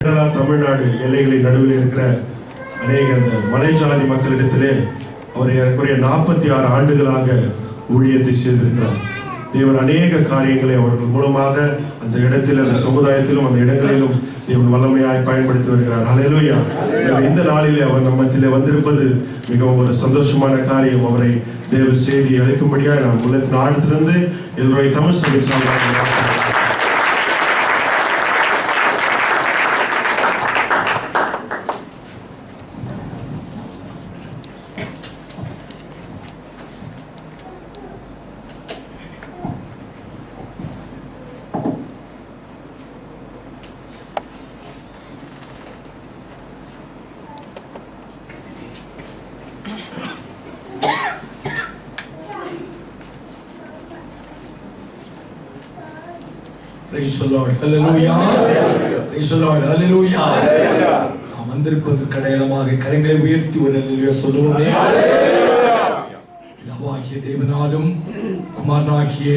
கேரளா தமிழ்நாடு எல்லைகளின் நடுவில் இருக்கிற அநேக அந்த மலைஜாதி மக்களிடத்திலே அவர் ஏறக்குறைய நாற்பத்தி ஆறு ஆண்டுகளாக ஊழியத்தை செய்திருக்கிறார் தேவன் அநேக காரியங்களை அவர்கள் மூலமாக அந்த இடத்தில் அந்த சமுதாயத்திலும் அந்த இடங்களிலும் தேவன் வல்லமையாய் பயன்படுத்தி வருகிறார் ஹalleluya எனவே இந்த நாளிலே அவர் நம்ம மத்தியிலே வந்திருப்பது மிகவும் ஒரு சந்தோஷமான காரியம் அவரை தேவ செய்தி அளிக்கும்படியாக நான் முதல் நாடத்திலிருந்து எல்லோரை தமிழ் சபை சார்பாக Praise the Lord. Hallelujah. Praise the Lord. Hallelujah. நாம் வந்திருப்பதற்கு அடையாளமாக கரங்களை உயர்த்தி ஒரு அல்லேலூயா சொல்லுவோமே பிதாவாகிய தேவனாலும் குமாரனாகிய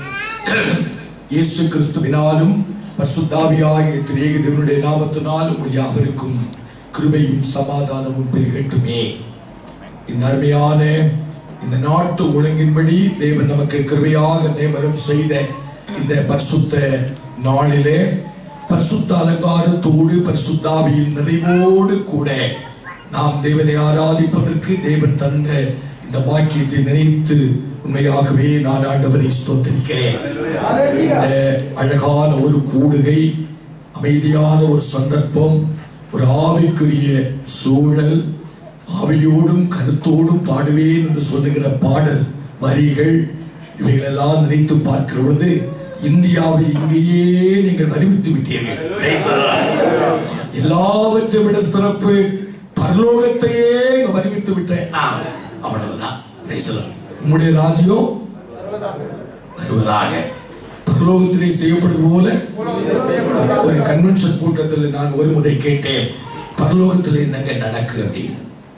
இயேசு கிறிஸ்துவினாலும் பரிசுத்தாவியாகிய திரேக தேவனுடைய நாமத்தினாலும் உங்கள் யாவருக்கும் கிருபையும் சமாதானமும் பெருகட்டுமே இந்த அருமையான இந்த நாட்டு ஒழுங்கின்படி தேவன் நமக்கு கிருபையாக நியமனம் செய்த இந்த பரிசுத்த நாளிலே பரிசுத்த அலங்காரத்தோடு பரிசுத்தாவியின் நிறைவோடு கூட நாம் தேவனை ஆராதிப்பதற்கு தேவன் தந்த இந்த வாக்கியத்தை நினைத்து உண்மையாகவே நான் ஆண்டவரை ஸ்தோத்திரிக்கிறேன் இந்த அழகான ஒரு கூடுகை அமைதியான ஒரு சந்தர்ப்பம் ஒரு ஆவிக்குரிய சூழல் ஆவியோடும் கருத்தோடும் பாடுவேன் என்று சொல்லுகிற பாடல் வரிகள் இவைகளெல்லாம் நினைத்து பார்க்கிற பொழுது இந்தியாவை இங்கேயே நீங்கள் அறிவித்து விட்டீர்கள் Praise the Lord. எல்லாவற்றை விட சிறப்பு பரலோகத்தையே இங்க அறிவித்து விட்டேன் நான் அவ்வளவுதான் Praise the Lord. உம்முடைய ராஜ்யம் வருவதாக பரலோகத்திலே செய்யப்படுவது போல ஒரு கன்வென்ஷன் கூட்டத்தில் நான் ஒரு முறை கேட்டேன் பரலோகத்தில் என்னங்க நடக்கு அப்படின்னு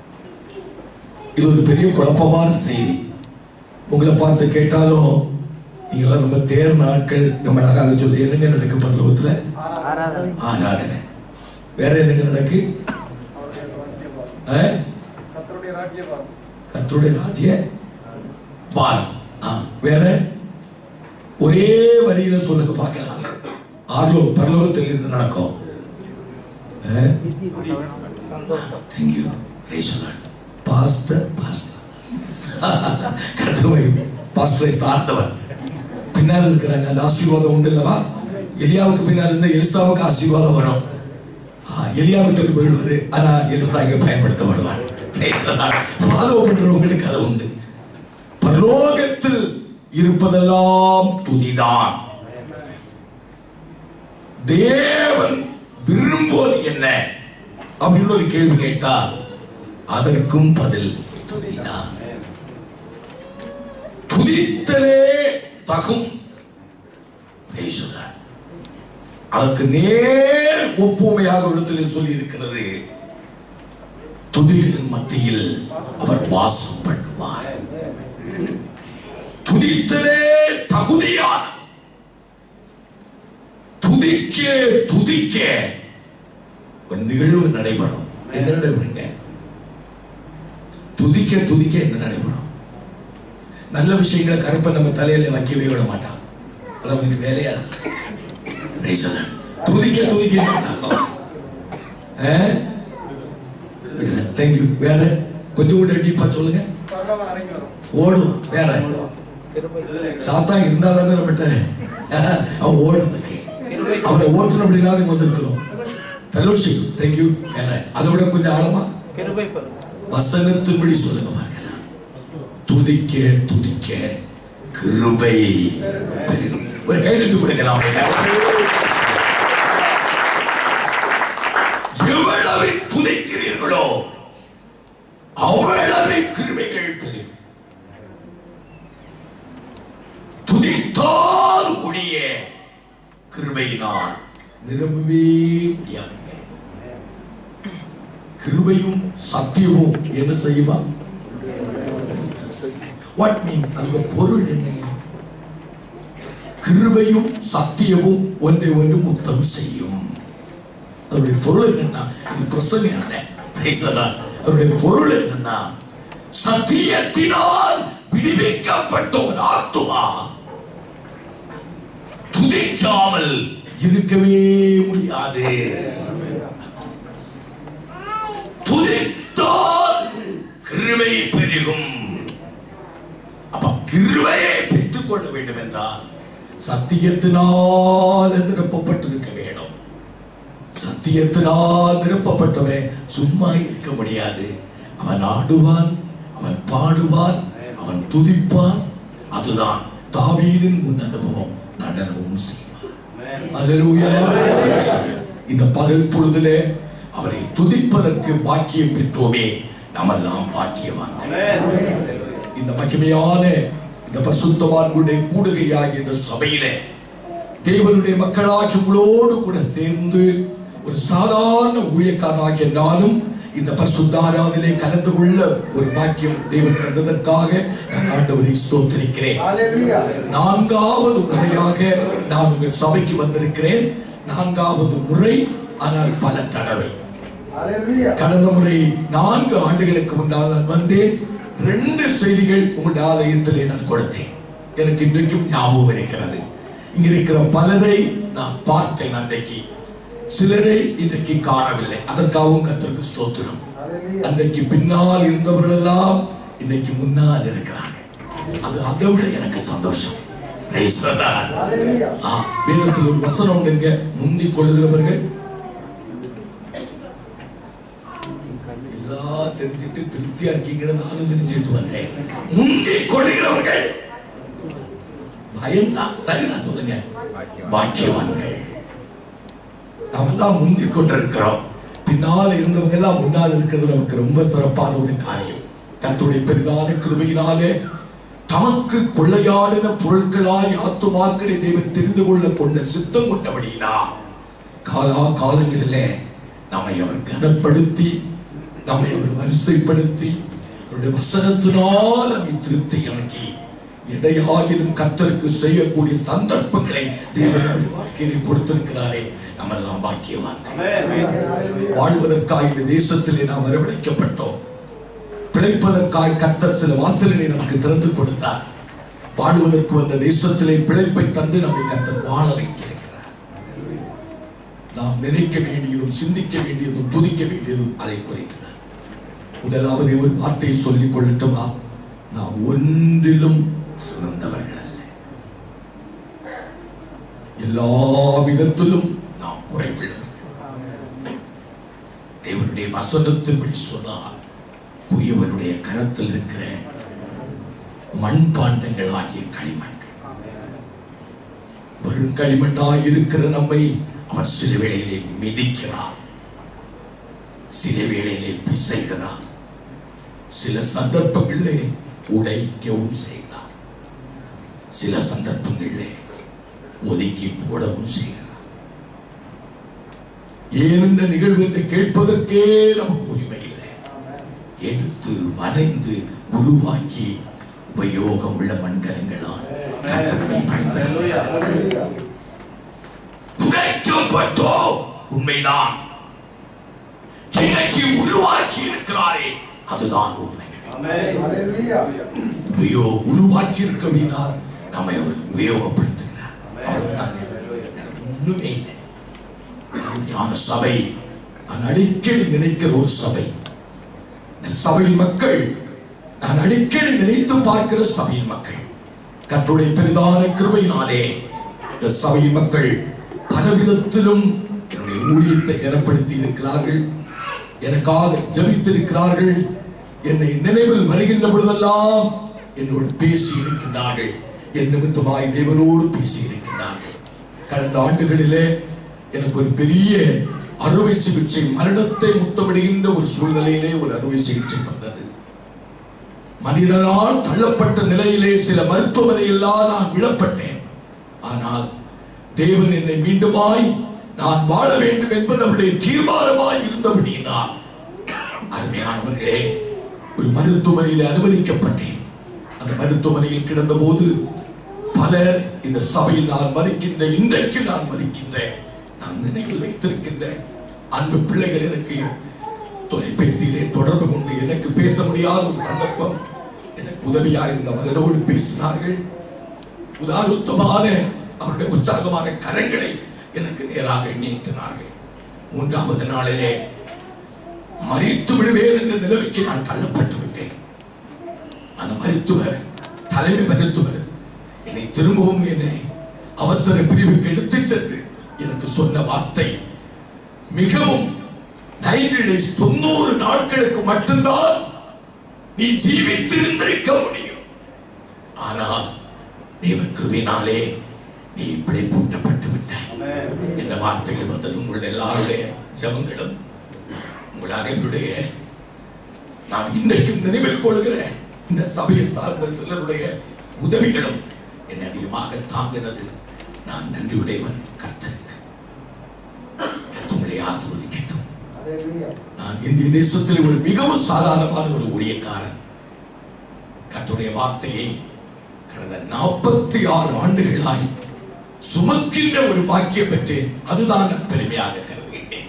இது ஒரு பெரிய குழப்பமான செய்தி உங்களை பார்த்து கேட்டாலும் நீங்களாம் ரொம்ப தேர்ந்த ஆட்கள் ரொம்ப அழகாக சொல்லி என்னங்க நடக்கு பரலோகத்துல ஆராதனை வேற என்னங்க நடக்கு ஆ? கர்த்தருடைய ராஜ்ய பாரம் ஆ, வேற ஒரே வரியில சொல்லுங்க பார்க்கலாம் ஆர்லோ பரலோகத்தில் இருந்து நடக்கும் தேங்க்யூ பாஸ்டர் பாஸ்டர் கர்த்தருவை பாஸ்டரை சார்ந்தவர் பின்னால் இருக்கிறாங்க அந்த ஆசீர்வாதம் உண்டு இல்லவா எலியாவுக்கு பின்னால் இருந்த எலிசாவுக்கு ஆசீர்வாதம் வரும் ஆ, எலியாவுக்கு போயிடுவாரு ஆனா எலிசா இங்க பயன்படுத்தப்படுவார் ஃபாலோ பண்றவங்களுக்கு அது உண்டு பரலோகத்தில் இருப்பதெல்லாம் துதிதான் தேவன் விரும்புவது என்ன அப்படின்னு ஒரு கேள்வி கேட்டா அதற்கும் பதில் துதிதான் துதித்தலே தகும் Praise the Lord. அதற்கு நேர் ஒப்புமையாக இடத்திலே சொல்லி இருக்கிறது துதிகளின் மத்தியில் அவர் வாசம் பண்ணுவார் துதித்தலே தகுதியார் துதிக்க துதிக்க ஒரு நிகழ்வு நடைபெறும் என்ன நடைபெறுங்க துதிக்க துதிக்க என்ன நடைபெறும் நல்ல விஷயங்களை கருப்பை நம்ம தலையில வைக்கவே விட மாட்டான் அது அவனுக்கு வேலையா Praise the Lord. துதிக்க துதிக்க என்ன ஆகும்? ஆ? தேங்க்யூ வேற கொஞ்சம் கூட டீப்பா சொல்லுங்க ஓடும் வேற சாத்தா இருந்தா தானே நம்மகிட்ட அவன் ஓடுறதுக்கு அவனை ஓட்டணும் அப்படின்னா வந்திருக்கிறோம் ஃபெலோஷிப் தேங்க்யூ வேற அதை விட கொஞ்சம் ஆழமா வசனத்தின்படி சொல்லுங்க பார்க்கலாம் துதிக்க துதிக்க கிருபை பெருகும். ஒரு கைதட்டு கொடுக்கலாம் எவ்வளவு துதிக்கிறீர்களோ அவ்வளவு கிருபைகள் பெருகும் துதித்தால் ஒழிய கிருபையினால் நிரம்பவே முடியாதுங்க கிருபையும் சத்தியமும் என்ன செய்யுமா வாட் மீன் அதுக்கு பொருள் என்ன கிருபையும் சத்தியமும் ஒன்றை ஒன்று முத்தம் செய்யும் அதனுடைய பொருள் என்னன்னா இது பிரசங்கம் அல்ல Praise the Lord. அதனுடைய பொருள் என்னன்னா சத்தியத்தினால் விடுவிக்கப்பட்ட ஒரு ஆத்துமா துதிக்காமல் இருக்கவே முடியாது துதித்தால் கிருபை பெருகும் அப்ப கிருபையை பெற்றுக் கொள்ள வேண்டும் என்றால் சத்தியத்தினால் நிரப்பப்பட்டிருக்க வேணும் சத்தியத்தினால் நிரப்பப்பட்டவன் சும்மா இருக்க முடியாது அவன் ஆடுவான் அவன் பாடுவான் அவன் துதிப்பான் அதுதான் தாவீதின் முன் அனுபவம் நடனமும் செய்வான் அல்லேலூயா இந்த பகல் பொழுதிலே அவரை துதிப்பதற்கு பாக்கியம் பெற்றோமே நாமெல்லாம் பாக்கியவான் இந்த மகிமையான இந்த பரிசுத்தவான்களுடைய கூடுகையாகிய இந்த சபையிலே தேவனுடைய மக்களாகிய உங்களோடு கூட சேர்ந்து ஒரு சாதாரண ஊழியக்காரனாகிய நானும் இந்த பரிசுத்தாராவிலே கலந்து கொள்ள ஒரு பாக்கியம் தேவன் தந்ததற்காக நான் ஆண்டவரை ஸ்தோத்திரிக்கிறேன் நான்காவது முறையாக நான் உங்கள் சபைக்கு வந்திருக்கிறேன் நான்காவது முறை ஆனால் பல தடவை கடந்த முறை நான்கு ஆண்டுகளுக்கு முன்னால் நான் வந்தேன் ரெண்டு செய்திகள் உங்களுடைய ஆலயத்திலே நான் கொடுத்தேன் எனக்கு இன்றைக்கும் ஞாபகம் இருக்கிறது இங்க இருக்கிற பலரை நான் பார்த்தேன் அன்றைக்கு சிலரை இன்றைக்கு காணவில்லை அதற்காகவும் கத்திற்கு ஸ்தோத்திரம் அன்றைக்கு பின்னால் இருந்தவர்கள் எல்லாம் இன்னைக்கு முன்னால் இருக்கிறார்கள் அது அதை விட எனக்கு சந்தோஷம் Praise the Lord. ஆ, வேதத்தில் ஒரு வசனம் உண்டுங்க முந்திக் கொள்ளுகிறவர்கள் எல்லாம் தெரிஞ்சுட்டு திருப்தியா இருக்கீங்கன்னு நானும் தெரிஞ்சுட்டு வந்தேன் முந்திக் கொள்ளுகிறவர்கள் பயம்தான் சரிதான் சொல்லுங்க பாக்கியவான்கள் நாமெல்லாம் முந்திக் கொண்டிருக்கிறோம் பின்னால் இருந்தவங்க எல்லாம் முன்னால் இருக்கிறது நமக்கு ரொம்ப சிறப்பான ஒரு காரியம் கர்த்தருடைய பெரிதான கிருபையினாலே தமக்கு கொள்ளையாடின பொருட்களாய் ஆத்துமாக்களை தேவன் தெரிந்து கொள்ள கொண்ட சித்தம் கொண்டபடினா காலா காலங்களிலே நம்மை அவர் கனப்படுத்தி நம்மை அவர் வரிசைப்படுத்தி அவருடைய வசனத்தினால் நம்மை திருப்தியாக்கி எதையாகிலும் கர்த்தருக்கு செய்யக்கூடிய சந்தர்ப்பங்களை தேவனுடைய வாழ்க்கையிலே கொடுத்திருக்கிறாரே நம்ம எல்லாம் பாக்கியவான்கள் வாழ்வதற்காக இந்த தேசத்திலே நாம் வரவழைக்கப்பட்டோம் பிழைப்பதற்காக கர்த்தர் சில வாசல்களை நமக்கு திறந்து கொடுத்தார் வாழ்வதற்கு வந்த தேசத்திலே பிழைப்பை தந்து நம்மை கர்த்தர் வாழ வைத்திருக்கிறார் நாம் நினைக்க வேண்டியதும் சிந்திக்க வேண்டியதும் துதிக்க வேண்டியதும் அதை குறித்தது முதலாவது ஒரு வார்த்தையை சொல்லிக் கொள்ளட்டுமா நாம் ஒன்றிலும் சிறந்தவர்கள் அல்ல எல்லா விதத்திலும் நாம் குறைவுள்ளவர்கள் தேவனுடைய வசனத்தின்படி சொன்னால் குயவனுடைய கரத்தில் இருக்கிற மண்பாண்டங்கள் ஆகிய களிமண்கள் வெறும் களிமண்ணாய் இருக்கிற நம்மை அவர் சில வேளையிலே மிதிக்கிறார் சில வேளையிலே பிசைகிறார் சில சந்தர்ப்பங்களிலே உடைக்கவும் செய்கிறார் சில சந்தர்ப்பங்களிலே ஒதுக்கி போடவும் செய்கிறார் ஏன் இந்த நிகழ்வு என்று கேட்பதற்கே நமக்கு உரிமை இல்லை எடுத்து வரைந்து உருவாக்கி உபயோகம் உள்ள மண்கலங்களால் கத்தனை பயன்படுத்துகிறார் உடைக்கப்பட்டோ உண்மைதான் இன்னைக்கு உருவாக்கி இருக்கிறாரே அதுதான் உண்மை உபயோ உருவாக்கி இருக்க அப்படின்னா நம்மை அவர் உபயோகப்படுத்துகிறார் அவ்வளவுதான். வேற ஒண்ணுமே இல்லை ஞான சபை நான் அடிக்கடி நினைக்கிற ஒரு சபை இந்த சபையின் மக்கள் நான் அடிக்கடி நினைத்து பார்க்கிற சபையின் மக்கள் கர்த்தருடைய பெரிதான கிருபையினாலே இந்த சபையின் மக்கள் பலவிதத்திலும் என்னுடைய ஊழியத்தை ஏற்படுத்தி இருக்கிறார்கள் எனக்காக ஜெபித்திருக்கிறார்கள் என்னை நினைவில் வருகின்ற பொழுதெல்லாம் என்னோடு பேசி இருக்கின்றார்கள் என் நிமித்தமாய் தேவனோடு பேசி இருக்கின்றார்கள் கடந்த ஆண்டுகளிலே எனக்கு ஒரு பெரிய அறுவை சிகிச்சை மரணத்தை முத்தமிடுகின்ற ஒரு சூழ்நிலையிலே ஒரு அறுவை சிகிச்சை வந்தது மனிதனால் தள்ளப்பட்ட நிலையிலே சில மருத்துவமனையெல்லாம் நான் விடப்பட்டேன் ஆனால் தேவன் என்னை மீண்டுமாய் நான் வாழ வேண்டும் என்பது அவருடைய தீர்மானமாய் இருந்தபடியினால் அருமையானவர்களே ஒரு மருத்துவமனையில் அனுமதிக்கப்பட்டேன் அந்த மருத்துவமனையில் கிடந்தபோது பலர் இந்த சபையில் நான் மதிக்கின்ற இன்றைக்கு நான் மதிக்கின்றேன் நான் நினைவில் வைத்திருக்கின்ற அன்பு பிள்ளைகள் எனக்கு தொலைபேசியிலே தொடர்பு கொண்டு எனக்கு பேச முடியாத ஒரு சந்தர்ப்பம் எனக்கு உதவியா இருந்த மகனோடு பேசினார்கள் உதாரணமான அவருடைய உற்சாகமான கரங்களை எனக்கு நேராக நீட்டினார்கள் மூன்றாவது நாளிலே மறித்து விடுவேன் என்ற நிலைமைக்கு நான் தள்ளப்பட்டு விட்டேன் அந்த மருத்துவர் தலைமை மருத்துவர் என்னை திரும்பவும் என்னை அவசர பிரிவுக்கு எடுத்துச் சென்று எனக்கு சொன்ன வார்த்தை மிகவும் நைன்டி டேஸ் தொண்ணூறு நாட்களுக்கு மட்டும்தான் நீ ஜீவித்திருந்திருக்க முடியும் ஆனால் தேவ கிருபினாலே நீ பிழைப்பூட்டப்பட்டு விட்டாய் என்ற வார்த்தைகள் வந்தது உங்களுடைய எல்லாருடைய ஜெபங்களும் உங்கள் அனைவருடைய நாம் இன்றைக்கும் நினைவில் கொள்கிற இந்த சபையை சார்ந்த சிலருடைய உதவிகளும் என்னை அதிகமாக தாங்கினது நான் நன்றியுடையவன் கர்த்தருக்கு கர்த்தர் உங்களை ஆசீர்வதிக்கட்டும் நான் இந்திய தேசத்தில் ஒரு மிகவும் சாதாரணமான ஒரு ஊழியக்காரன் கர்த்தருடைய வார்த்தையை கடந்த நாற்பத்தி ஆறு ஆண்டுகளாய் சுமக்கின்ற ஒரு பாக்கியம் பெற்றேன் அதுதான் நான் பெருமையாக கருதுகின்றேன்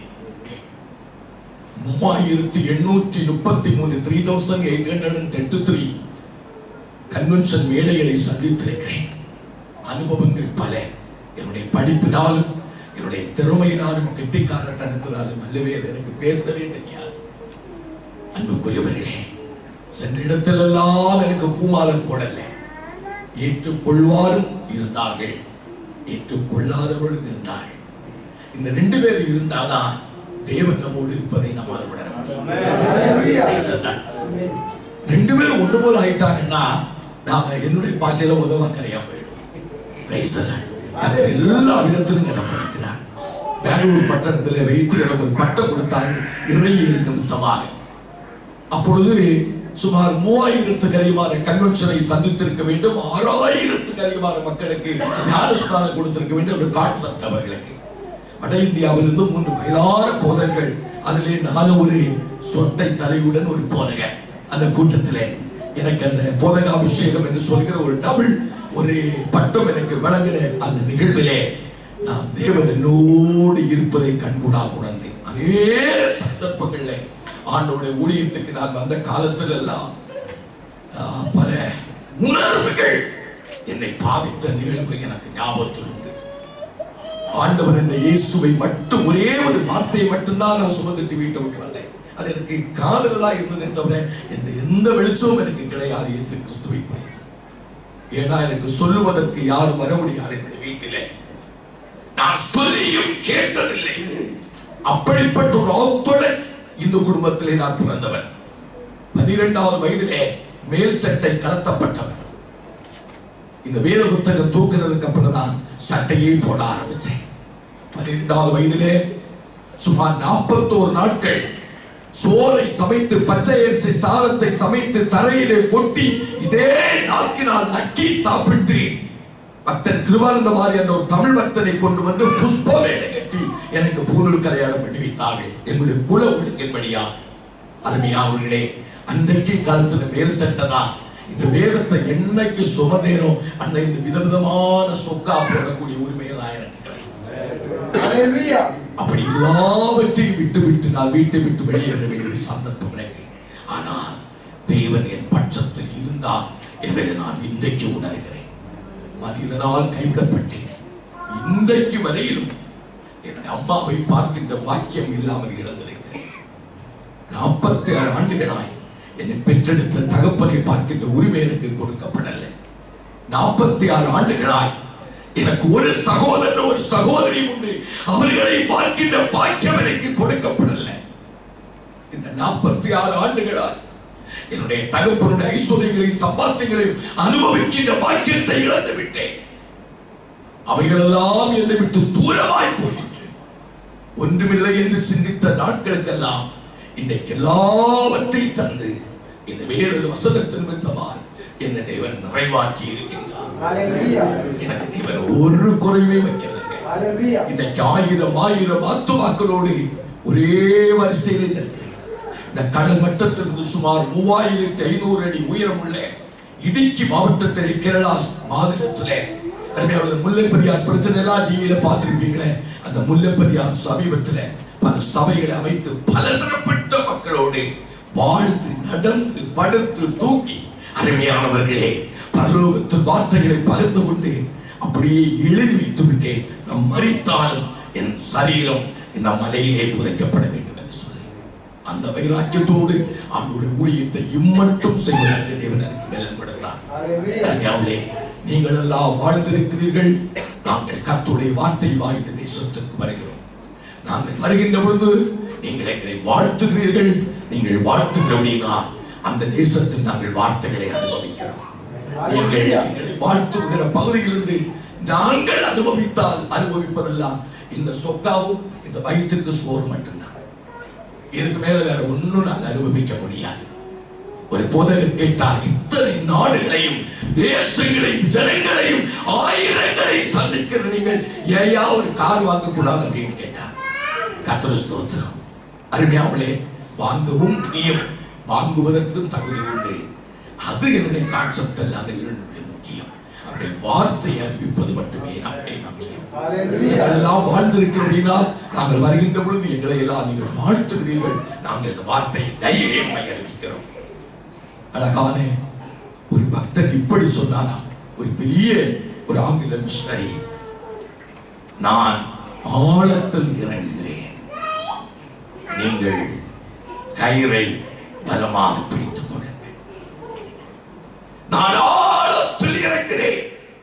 மூவாயிரத்தி எண்ணூற்றி முப்பத்தி மூணு three thousand eight hundred and thirty three convention மேடைகளை சந்தித்திருக்கிறேன் அனுபவங்கள் பல என்னுடைய படிப்பினாலும் என்னுடைய திறமையினாலும் கெட்டிக்காரத்தனத்தினாலும் அல்லவே அது எனக்கு பேசவே தெரியாது அன்புக்குரியவர்களே சென்ற இடத்திலெல்லாம் எனக்கு பூமாலை போடல ஏற்றுக்கொள்வாரும் இருந்தார்கள் ஏற்றுக்கொள்ளாதவர்களும் இருந்தார்கள் இந்த ரெண்டு பேர் இருந்தாதான் தேவன் நம்மோடு இருப்பதை நம்மால் உணர முடியும் Praise the Lord. ரெண்டு பேரும் ஒன்று போல ஆயிட்டாங்கன்னா நாம என்னுடைய பாஷையில உதவாக்கரையா போயிடுவோம் Praise the Lord. கர்த்தர் எல்லா விதத்திலும் கனப்படுத்தினார் பெங்களூர் பட்டணத்தில் வைத்து எனக்கு ஒரு பட்டம் கொடுத்தார்கள் இறையியல் நிமித்தமாக அப்பொழுது சுமார் மூவாயிரத்துக்கு அதிகமான கன்வென்ஷனை சந்தித்திருக்க வேண்டும் ஆறாயிரத்துக்கு அதிகமான மக்களுக்கு ஞானஸ்தானம் கொடுத்திருக்க வேண்டும் ஒரு கான்செப்ட் அவர்களுக்கு வட இந்தியாவிலிருந்து மூன்று வயதான போதகர்கள் அதிலே நான் ஒரு சொட்டை தலையுடன் ஒரு போதகர் அந்த கூட்டத்திலே எனக்கு அந்த போதகாபிஷேகம் என்று சொல்கிற ஒரு டபுள் ஒரு பட்டம் எனக்கு வழங்கின அந்த நிகழ்விலே நான் தேவன் என்னோடு இருப்பதை கண்கூடாக உணர்ந்தேன் அநேக சந்தர்ப்பங்கள்ல ஆண்டோடைய ஊழியத்துக்கு நான் வந்த காலத்தில் எல்லாம் ஆஹ், பல உணர்வுகள் என்னை பாதித்த நிகழ்வு எனக்கு ஞாபகத்தில் உண்டு ஆண்டவர் இந்த இயேசுவை மட்டும் ஒரே ஒரு வார்த்தையை மட்டும்தான் நான் சுமந்துட்டு வீட்டை விட்டு வந்தேன் அது எனக்கு காதலா இருந்ததே தவிர எந்த எந்த வெளிச்சமும் எனக்கு கிடையாது இயேசு கிறிஸ்துவை குறித்து ஏன்னா எனக்கு சொல்லுவதற்கு யாரும் வர முடியாது என்னுடைய வீட்டிலே நான் சொல்லியும் கேட்டதில்லை அப்படிப்பட்ட ஒரு ஆர்த்தோடக்ஸ் இந்த குடும்பத்திலே நான் பிறந்தவன் பதிரெண்டாவது வயதிலே மேல் சட்டை கலத்தப்பட்டவன் இந்த வேத புத்தகம் தூக்குனதுக்கு அப்புறம் தான் சட்டையை போட ஆரம்பிச்சேன் பன்னிரெண்டாவது வயதிலே சுமார் நாற்பத்தோரு நாட்கள் சோறை சமைத்து பச்சை அரிசி சாதத்தை சமைத்து தரையிலே கொட்டி இதே நாக்கினால் நக்கி சாப்பிட்டு பக்தன் கிருபானந்த வாரி என்ற ஒரு தமிழ் பக்தனை கொண்டு வந்து புஷ்ப வேலை கட்டி எனக்கு பூணூல் கல்யாணம் பண்ணி வைத்தார்கள் எங்களுடைய குல ஒழுங்கின்படியா அருமையானவர்களே அன்றைக்கு காலத்துல மேல் சட்டதா இந்த வேதத்தை என்னைக்கு சுமந்தேனோ அன்னைக்கு விதவிதமான சொக்கா போடக்கூடிய உரிமையெல்லாம் எனக்கு கிடைச்சிச்சு அப்படி எல்லாவற்றையும் விட்டு விட்டு நான் வீட்டை விட்டு வெளியேற வேண்டிய சந்தர்ப்பம் எனக்கு ஆனால் தேவன் என் பட்சத்தில் இருந்தார் என்பதை நான் இன்றைக்கு உணர்கிறேன் மனிதனால் கைவிடப்பட்டேன் இன்றைக்கு வரையிலும் என்னுடைய அம்மாவை பார்க்கின்ற வாக்கியம் இல்லாமல் இழந்திருக்கிறேன் நாற்பத்தி ஏழு ஆண்டுகளாய் என்னை பெற்றெடுத்த தகப்பனை பார்க்கின்ற உரிமை எனக்கு கொடுக்கப்படலை நாற்பத்தி ஆறு ஆண்டுகளாய் எனக்கு ஒரு சகோதரன் ஒரு சகோதரி உண்டு அவர்களை பார்க்கின்ற பாக்கியம் எனக்கு கொடுக்கப்படலை இந்த நாற்பத்தி ஆறு ஆண்டுகளாய் என்னுடைய தகப்பனுடைய ஐஸ்வர்யங்களை சம்பாத்தியங்களையும் அனுபவிக்கின்ற பாக்கியத்தை இழந்து விட்டேன் அவைகளெல்லாம் என்னை விட்டு தூரமாய் போயிற்று ஒன்றுமில்லை என்று சிந்தித்த நாட்களுக்கெல்லாம் இன்றைக்கு எல்லாவற்றையும் தந்து இந்த வேறொரு வசனத்தின் நிமித்தமாய் என்ன தேவன் நிறைவாக்கி இருக்கின்றார் எனக்கு தேவன் ஒரு குறைவே வைக்கிறதுங்க இன்னைக்கு ஆயிரம் ஆயிரம் ஆத்துமாக்களோடு ஒரே வரிசையில் நிற்கிறேன் இந்த கடல் மட்டத்திலிருந்து சுமார் மூவாயிரத்தி ஐநூறு அடி உயரமுள்ள இடுக்கி மாவட்டத்திலே கேரளா மாநிலத்திலே அருமையாளர் முல்லைப்பெரியார் பிரச்சனை எல்லாம் டிவியில பார்த்திருப்பீங்களே அந்த முல்லைப்பெரியார் சமீபத்தில் பல சபைகளை அமைத்து பலதரப்பட்ட மக்களோடு வாழ்ந்து நடந்து படுத்து தூக்கி அருமையானவர்களே பரலோகத்து வார்த்தைகளை பகிர்ந்து கொண்டு அப்படியே எழுதி வைத்து விட்டேன் நம் மறித்தாலும் என் சரீரம் இந்த மலையிலே புதைக்கப்பட வேண்டும் என்று சொல்லி அந்த வைராக்கியத்தோடு அவருடைய ஊழியத்தை இம்மட்டும் செய்வதற்கு தேவன் எனக்கு பலன் கொடுத்தார் கன்யாவிலே நீங்கள் எல்லாம் வாழ்ந்திருக்கிறீர்கள் நாங்கள் கர்த்தருடைய வார்த்தை வாய்ந்த தேசத்திற்கு வருகிறோம் நாங்கள் வருகின்ற பொழுது நீங்கள் எங்களை வாழ்த்துகிறீர்கள் நீங்கள் வாழ்த்துகிறபடினா அந்த தேசத்தில் நாங்கள் வார்த்தைகளை அனுபவிக்கிறோம் நீங்கள் எங்களை வாழ்த்துகிற பகுதியிலிருந்து நாங்கள் அனுபவித்தால் அனுபவிப்பதெல்லாம் இந்த சொக்காவும் இந்த வயிற்றுக்கு சோறு மட்டும்தான் இதுக்கு மேல வேற ஒண்ணும் நாங்க அனுபவிக்க முடியாது ஒரு போதகர் கேட்டார் இத்தனை நாடுகளையும் தேசங்களையும் ஜனங்களையும் ஆயிரங்களை சந்திக்கிற நீங்கள் ஏயா ஒரு கார் வாங்க கூடாது அப்படின்னு கேட்டார் கத்தரு ஸ்தோத்திரம் அருமையாவளே வாங்கவும் முடியும் வாங்குவதற்கும் தகுதி உண்டு அது என்னுடைய கான்செப்ட் அல்ல அது என்னுடைய முக்கியம் அவருடைய வார்த்தையை அறிவிப்பது மட்டுமே நம்முடைய முக்கியம் எல்லாம் வாழ்ந்திருக்கிறபடினா நாங்கள் வருகின்ற பொழுது எங்களை எல்லாம் நீங்கள் வாழ்த்துகிறீர்கள் நாங்கள் இந்த வார்த்தையை தைரியமாய் அறிவிக்கிறோம் அழகான ஒரு பக்தன் இப்படி சொன்னாரா ஒரு பெரிய ஒரு ஆங்கில மிஷனரி நான் ஆழத்தில் இறங்குகிறேன் நீங்கள் கயிறை பலமாக பிடித்துக் கொள்ளுங்கள் நான் ஆழத்தில் இறங்குகிறேன்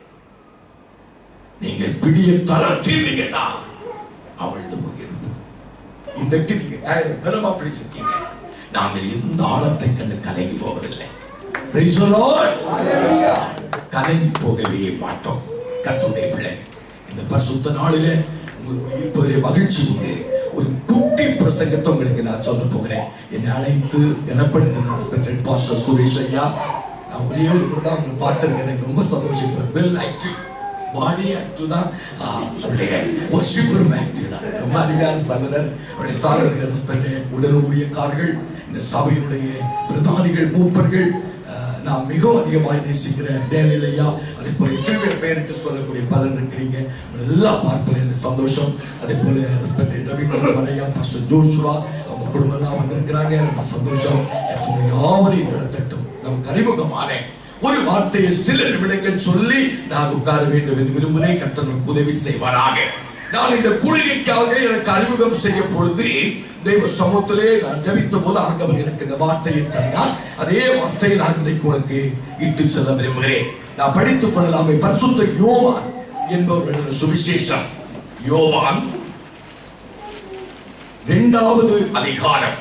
நீங்கள் பிடிய தளர்த்தீங்கன்னா அவிழ்ந்து போகிறோம் இன்றைக்கு நீங்க கயிறை பலமா பிடிச்சிருக்கீங்க நாங்கள் எந்த ஆழத்தை கண்டு கலங்கி போவதில்லை Praise the Lord. கலங்கி போகவே மாட்டோம் கர்த்தருடைய பிள்ளை இந்த பரிசுத்த நாளிலே உங்களுக்கு இருப்பதிலே மகிழ்ச்சி உண்டு ஒரு குட்டி பிரசங்கத்தை உங்களுக்கு நான் சொல்ல போகிறேன் என்னை அழைத்து கனப்படுத்தின ரெஸ்பெக்டட் பாஸ்டர் சுரேஷ் ஐயா நான் ஒரே ஒரு கூட அவங்க பார்த்திருக்கேன் எனக்கு ரொம்ப சந்தோஷம் வெல் ஆக்டிவ் பாடி ஆக்டிவ் தான் ஆ, அவருடைய ஒர்ஷிப்பரும் ஆக்டிவ் தான் ரொம்ப அருமையான சகோதரர் அவருடைய சாரர்கள் ரெஸ்பெக்ட் உடல் ஊழியக்காரர்கள் இந்த சபையினுடைய பிரதானிகள் மூப்பர்கள் அஹ், நான் மிகவும் அதிகமாக நேசிக்கிற டேனியல் ஐயா அதே போல எத்தனை பேர் பேருக்கு சொல்லக்கூடிய பலர் இருக்கிறீங்க உங்களை எல்லாம் பார்ப்பது எனக்கு சந்தோஷம் அதே போல ரெஸ்பெக்ட் ரவிக்குமார் ஐயா பாஸ்டர் ஜோஷுவா அவங்க குடும்பம் எல்லாம் வந்திருக்கிறாங்க ரொம்ப சந்தோஷம் எத்தனை யாவரையும் நடத்தட்டும் நமக்கு அறிமுகமான ஒரு வார்த்தையை சில நிமிடங்கள் சொல்லி நான் உட்கார வேண்டும் என்று விரும்புகிறேன் கர்த்தர் நமக்கு உதவி செய்வாராக நான் இந்த குழுவிற்காக எனக்கு அறிமுகம் செய்ய பொழுது தெய்வ சமூகத்திலே நான் ஜபித்த போது ஆண்டவர் எனக்கு இந்த வார்த்தையை தந்தார் அதே வார்த்தையை நான் இன்றைக்கு உனக்கு இட்டு செல்ல விரும்புகிறேன் நான் படித்துக் கொள்ளலாமே பரிசுத்த யோவான் என்பவர்கள் சுவிசேஷம் யோவான் இரண்டாவது அதிகாரம்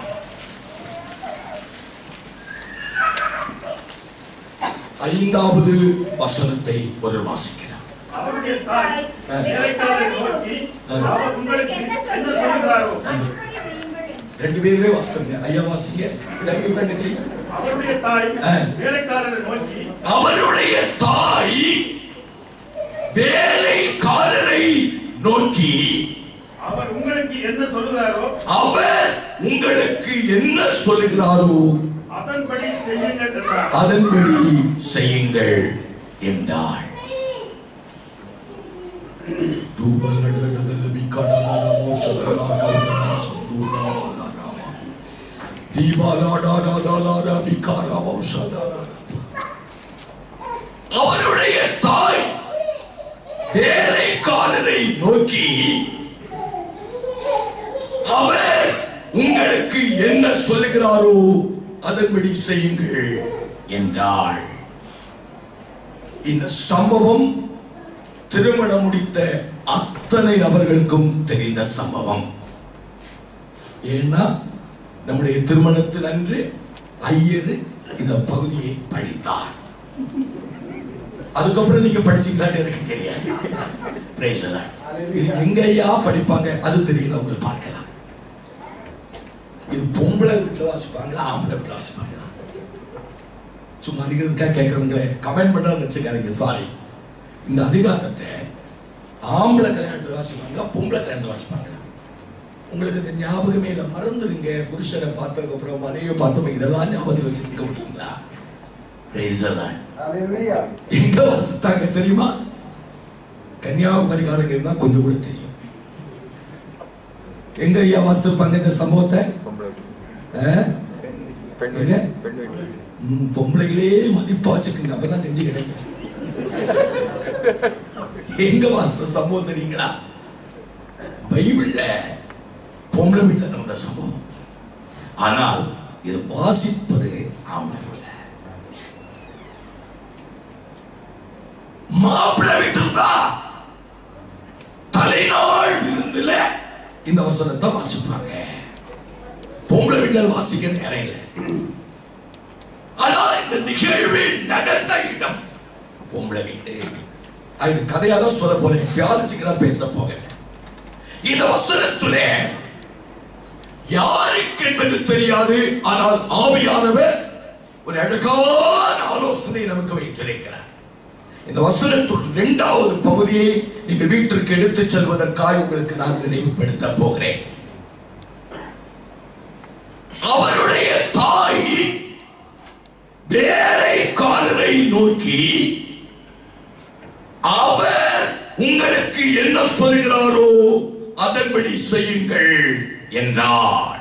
ஐந்தாவது வசனத்தை ஒரு வாசிக்கிறார் அவருடைய தாய் ஆ. வேலைக்காரரை நோக்கி ஆ. அவர் உங்களுக்கு என்ன சொல்லுகிறாரோ ரெண்டு பேருமே வாசிங்க ஐயா வாசிங்க தங்கி தங்கச்சி அவருடைய தாய் ஆ. வேலைக்காரரை நோக்கி அவருடைய தாய் வேலைக்காரரை நோக்கி அவர் உங்களுக்கு என்ன சொல்லுகிறாரோ அவர் உங்களுக்கு என்ன சொல்லுகிறாரோ அதன்படி செய்யுங்கள் என்றார் அதன்படி செய்யுங்கள் என்றாள் அவருடைய தாய் வேலைக்காரரை நோக்கி அவர் உங்களுக்கு என்ன சொல்லுகிறாரோ அதன்படி செய்யுங்கள் என்றாள் இந்த சம்பவம் திருமணம் முடித்த அத்தனை நபர்களுக்கும் தெரிந்த சம்பவம் ஏன்னா நம்முடைய திருமணத்தில் அன்று ஐயர் இந்த பகுதியை படித்தார் அதுக்கப்புறம் நீங்க படிச்சீங்களான்னு எனக்கு தெரியாது Praise the Lord. இது எங்கய்யா படிப்பாங்க அது தெரியல உங்களுக்கு பார்க்கலாம் இது பொம்பளை வீட்டுல வாசிப்பாங்களா ஆம்பளை வீட்டுல வாசிப்பாங்களா சும்மா அறிகிறதுக்காக கேட்கறவங்களே கமெண்ட் பண்ண வச்சுக்காதீங்க சாரி இந்த அதிகாரத்தை ஆம்பளை கல்யாணத்துல வாசிப்பாங்களா பொம்பளை கல்யாணத்துல வாசிப்பாங்களா உங்களுக்கு இந்த ஞாபகமே இல்லை மறந்துருங்க புருஷனை பார்த்ததுக்கு அப்புறம் மனைவியை பார்த்தவங்க இதெல்லாம் ஞாபகத்தில் வச்சிருக்க முடியுங்களா Praise the Lord. எங்க வாசித்தாங்க தெரியுமா கன்னியாகுமரிக்காரங்க இருந்தா கொஞ்சம் கூட தெரியும் எங்க ஐயா வாசித்திருப்பாங்க இந்த சம்பவத்தை ஆ? எங்க? ம், பொம்பளைகளே மதிப்பா வச்சுக்கோங்க அப்பதான் நெஞ்சு கிடைக்கும் எங்க வாசித்த சம்பவம் தெரியுங்களா பைபிள்ல பொம்பளை வீட்டுல நடந்த சம்பவம் ஆனால் இது வாசிப்பது ஆம்பளை வீட்டுல மாப்பிள்ளை வீட்டில் தான் தலைநாள் விருந்துல இந்த வசனத்தை வாசிப்பாங்க பொம்பளை வீட்டுல வாசிக்க நேரம் இல்லை ஆனால் இந்த நிகழ்வு நடந்த இடம் பொம்பளை வீடு அது கதையா தான் சொல்ல போறேன் தியாலஜிக்கு தான் பேச போகிறேன் இந்த வசனத்துல யாருக்கு என்பது தெரியாது ஆனால் ஆவியானவர் ஒரு அழகான ஆலோசனை நமக்கு வைத்திருக்கிறார் இந்த வசனத்துள் இரண்டாவது பகுதியை நீங்கள் வீட்டிற்கு எடுத்துச் செல்வதற்காக உங்களுக்கு நான் நினைவுபடுத்த போகிறேன் அவருடைய தாய் வேலைக்காரரை நோக்கி அவர் உங்களுக்கு என்ன சொல்கிறாரோ அதன்படி செய்யுங்கள் என்றார்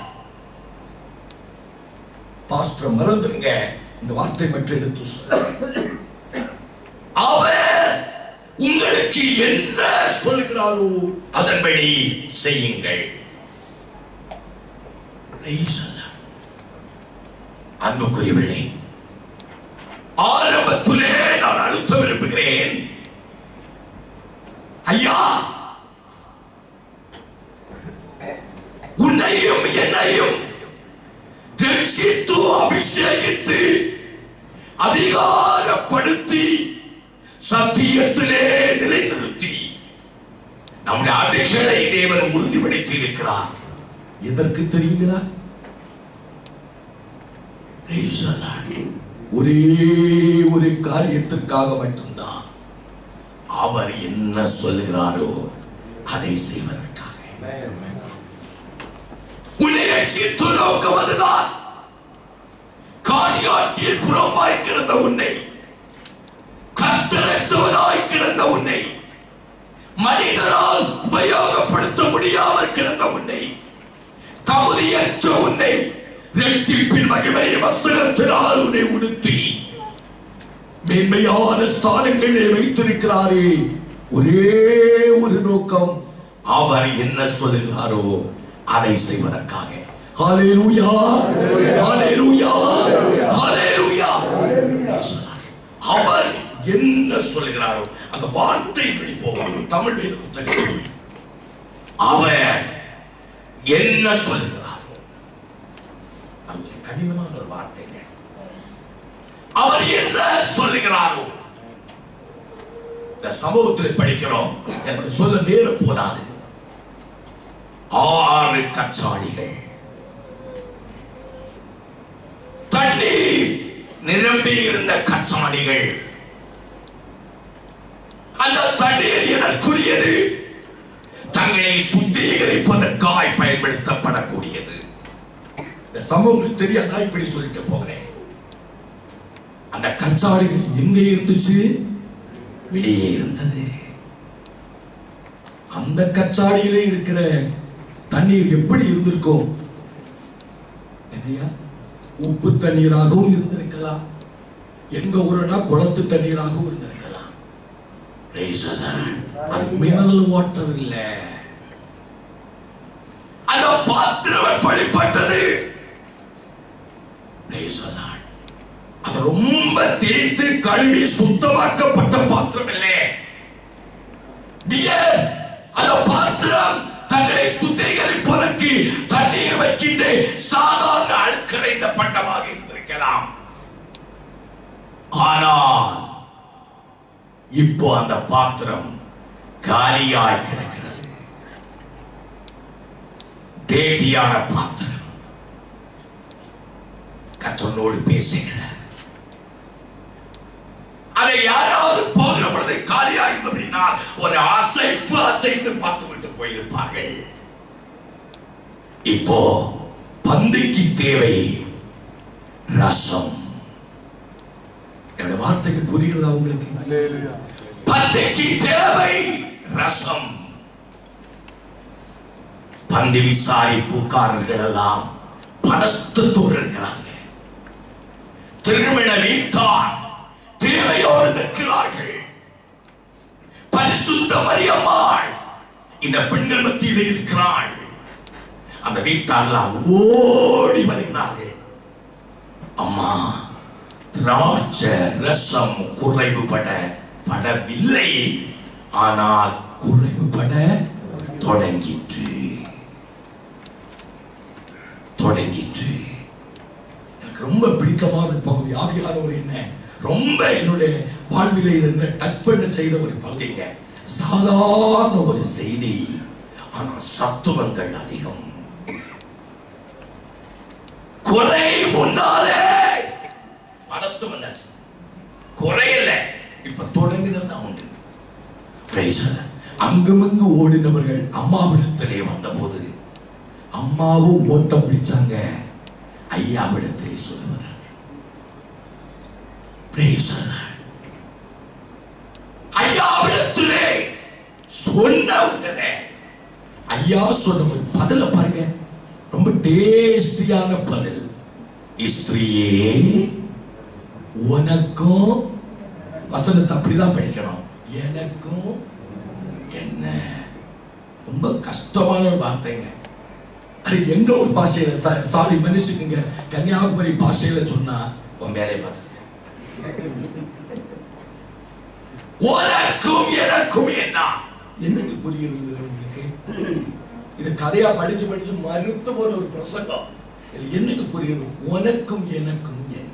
பாஸ்டர் மறந்துருங்க இந்த வார்த்தை மட்டும் எடுத்து சொல்ல அவர் உங்களுக்கு என்ன சொல்கிறாரோ அதன்படி செய்யுங்கள் Praise the Lord. அன்புக்குரியவர்களே ஆரம்பத்திலே நான் அழுத்த விரும்புகிறேன் ஐயா உன்னையும் என்னையும் ரட்சித்து அபிஷேகித்து அதிகாரப்படுத்தி சத்தியத்திலே நிலைநிறுத்தி நம்முடைய அடிகளை தேவன் உறுதிப்படுத்தி இருக்கிறார் எதற்கு தெரியுங்களா Praise the Lord. ஒரே ஒரு காரியத்திற்காக மட்டும்தான் அவர் என்ன சொல்லுகிறாரோ அதை செய்வதற்காக உன்னை ரட்சித்து நோக்கம் அதுதான் காணியாட்சியில் புறம்பாய் கிடந்த உன்னை கத்தரத்துவனாய் கிடந்த உன்னை மனிதனால் உபயோகப்படுத்த முடியாமல் கிடந்த உன்னை தகுதியற்ற உன்னை ரட்சிப்பின் மகிமை வஸ்திரத்தினால் உன்னை உடுத்தி மேன்மையான ஸ்தானங்களிலே வைத்திருக்கிறாரே ஒரே ஒரு நோக்கம் அவர் என்ன சொல்லுகிறாரோ அதை செய்வதற்காக ஹalleluya ஹalleluya ஹalleluya அவர் என்ன சொல்கிறாரோ அந்த வார்த்தை வெளி போகும் தமிழ் வேத புத்தகம் அவர் என்ன சொல்கிறாரோ அது கடினமான ஒரு வார்த்தைங்க அவர் என்ன சொல்லுகிறாரோ இந்த சம்பவத்தில் படிக்கிறோம் எனக்கு சொல்ல நேரம் போதாது ஆறு கச்சாடிகள் தண்ணீர் நிரம்பி இருந்த கச்சாடிகள் அந்த தண்ணீர் எதற்குரியது தங்களை சுத்திகரிப்பதற்காய் பயன்படுத்தப்படக்கூடியது இந்த சம்பவம் தெரியாதா இப்படி சொல்லிட்டு போகிறேன் அந்த கச்சாடிகள் எங்க இருந்துச்சு வெளியே இருந்தது அந்த கச்சாடியிலே இருக்கிற தண்ணீர் எப்படி இருந்திருக்கும் என்னையா உப்பு தண்ணீராகவும் இருந்திருக்கலாம் எங்க ஊருனா குளத்து தண்ணீராகவும் இருந்திருக்கலாம் Praise the Lord. அது மினரல் வாட்டர் இல்ல அந்த பாத்திரம் எப்படிப்பட்டது Praise the Lord. அது ரொம்ப தேய்த்து கழுவி சுத்தமாக்கப்பட்ட பாத்திரம் இல்லை Dear, அந்த பாத்திரம் தங்களை சுத்திகரிப்பதற்கு தண்ணீர் வைக்கின்ற சாதாரண அழுக்கடைந்த பட்டமாக இருந்திருக்கலாம் ஆனால் இப்போ அந்த பாத்திரம் காலியாய் கிடக்கிறது தேட்டியான பாத்திரம் கத்தனோடு பேசுகிறார் அதை யாராவது போகிற பொழுது காலியாகும் அப்படின்னால் ஒரு அசைப்பு அசைத்து பார்த்து விட்டு போயிருப்பார்கள் இப்போ பந்திக்கு தேவை ரசம் என்னுடைய வார்த்தைகள் புரிகிறதா உங்களுக்கு பந்திக்கு தேவை ரசம் பந்தி விசாரிப்புக்காரர்கள் எல்லாம் படஸ்தத்தோடு இருக்கிறாங்க திருமண வீட்டார் தேவையோடு நிற்கிறார்கள் பரிசுத்த மரியம்மாள் இந்த பெண்கள் மத்தியில் இருக்கிறாள் அந்த வீட்டாரெல்லாம் ஓடி வருகிறார்கள் அம்மா திராட்சை ரசம் குறைவுபட படவில்லை ஆனால் குறைவுபட தொடங்கிற்று தொடங்கிற்று எனக்கு ரொம்ப பிடித்தமான ஒரு பகுதி ஆவியானவர் என்ன ரொம்ப என்னுடைய வாழ்விலே என்ன டச் பண்ண செய்த ஒரு பகுதிங்க சாதாரண ஒரு செய்தி ஆனால் சத்துவங்கள் அதிகம் குறை முன்னாலே மனஸ்தம் என்னாச்சு குறையில இப்ப தொடங்கினது உண்டு Praise the Lord. அங்குமிங்கு ஓடினவர்கள் அம்மாவிடத்திலே வந்தபோது அம்மாவும் ஓட்டம் பிடிச்சாங்க ஐயாவிடத்திலே சொல்லுவதற்கு Praise the Lord. ஐயாவிடத்திலே சொன்ன உடனே ஐயா சொன்ன ஒரு பதில பாருங்க ரொம்ப டேஸ்டியான பதில் ஸ்திரியே உனக்கும் வசனத்தை அப்படிதான் படிக்கணும் எனக்கும் என்ன ரொம்ப கஷ்டமான ஒரு வார்த்தைங்க அது எங்க ஒரு பாஷையில சாரி மன்னிச்சுக்குங்க கன்னியாகுமரி பாஷையில சொன்னா உன் வேலை பார்த்துக்க உனக்கும் எனக்கும் என்ன என்னங்க புரியுறது உங்களுக்கு இது கதையா படிச்சு படிச்சு மறுத்து போற ஒரு பிரசங்கம் இது என்னங்க புரியுது உனக்கும் எனக்கும் என்ன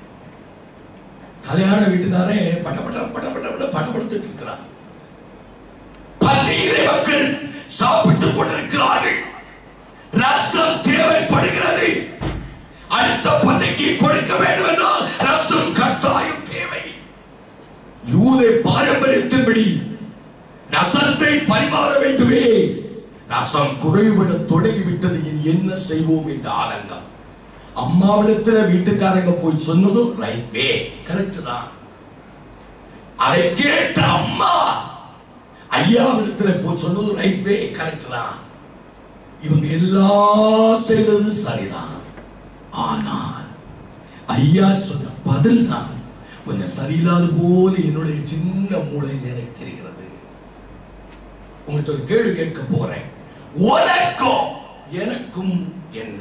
கல்யாண வீட்டுக்காரன் பட்ட பட்ட பட்ட பட்ட பட்ட படப்படுத்திட்டு இருக்கிறான் பந்தியிலே மக்கள் சாப்பிட்டுக் கொண்டிருக்கிறார்கள் ரசம் தேவைப்படுகிறது அடுத்த பந்திக்கு கொடுக்க வேண்டும் என்றால் ரசம் கட்டாயம் தேவை யூதை பாரம்பரியத்தின்படி ரசத்தை பரிமாற வேண்டுமே ரசம் குறைவிட தொடங்கிவிட்டது இனி என்ன செய்வோம் என்ற ஆனந்தம் அம்மாவிடத்துல வீட்டுக்காரங்க போய் சொன்னதும் ரைட் வே கரெக்ட் தான் அதை கேட்ட அம்மா ஐயாவிடத்துல போய் சொன்னதும் ரைட் வே கரெக்ட் தான் இவங்க எல்லாம் செய்தது சரிதான் ஆனால் ஐயா சொன்ன பதில் தான் கொஞ்சம் சரியில்லாத போல என்னுடைய சின்ன மூளை எனக்கு தெரிகிறது உங்கள்கிட்ட ஒரு கேள்வி கேட்க போறேன் உனக்கும் எனக்கும் என்ன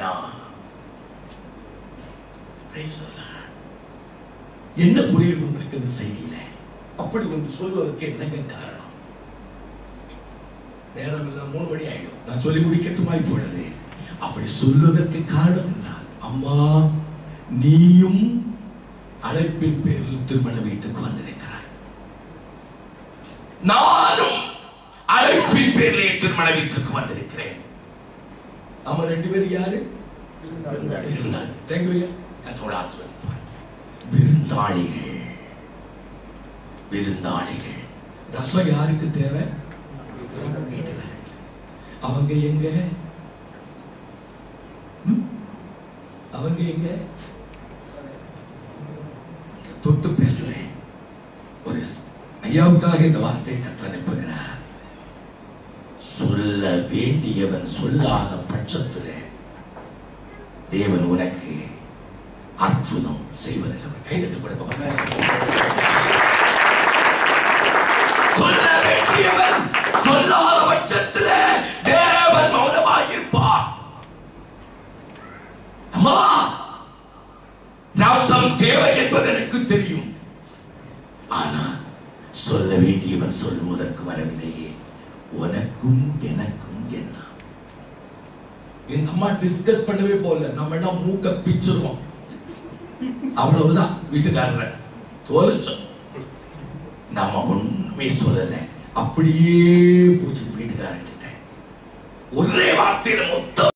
Praise the Lord. என்ன புரியுது உங்களுக்கு இந்த செய்தியில அப்படி ஒன்று சொல்வதற்கு என்னங்க காரணம் நேரம் இல்ல மூணு மணி ஆயிடும் நான் சொல்லி முடிக்கட்டுமா இப்பொழுது அப்படி சொல்வதற்கு காரணம் என்றால் அம்மா நீயும் அழைப்பின் பேரில் திருமண வீட்டுக்கு வந்திருக்கிறாய் நானும் அழைப்பின் பேரிலே திருமண வீட்டுக்கு வந்திருக்கிறேன் நம்ம ரெண்டு பேரும் யாரு விருந்தாளி தேங்க்யூ கத்தோட ஆசீர்வதிப்பார் விருந்தாளிகள் விருந்தாளிகள் ரசம் யாருக்கு தேவை அவங்க எங்க ம்? அவங்க எங்க தொட்டு பேசுறேன் ஒரு ஸ்- ஐயாவுக்காக இந்த வார்த்தையை கற்று அனுப்புகிறார் சொல்ல வேண்டியவன் சொல்லாத பட்சத்தில் தேவன் உனக்கு அற்புதம் செய்வதில் அவர் கைதட்டு கொடுக்க மாட்டார். சொல்ல வேண்டியவன் சொல்லாத பட்சத்தில் தேவன் மௌனமாயிருப்பார் அம்மா ரசம் தேவை என்பது எனக்கு தெரியும் ஆனால் சொல்ல வேண்டியவன் சொல்லுவதற்கு வரவில்லையே உனக்கும் எனக்கும் என்ன எங்க அம்மா டிஸ்கஸ் பண்ணவே போகல நம்ம என்ன மூக்க பிச்சிருவோம் அவ்வளவுதான் வீட்டுக்காரர் தோலச்சோம் நம்ம ஒண்ணுமே சொல்லல அப்படியே போச்சு வீட்டுக்காரர்கிட்ட ஒரே வார்த்தையில மொத்தம்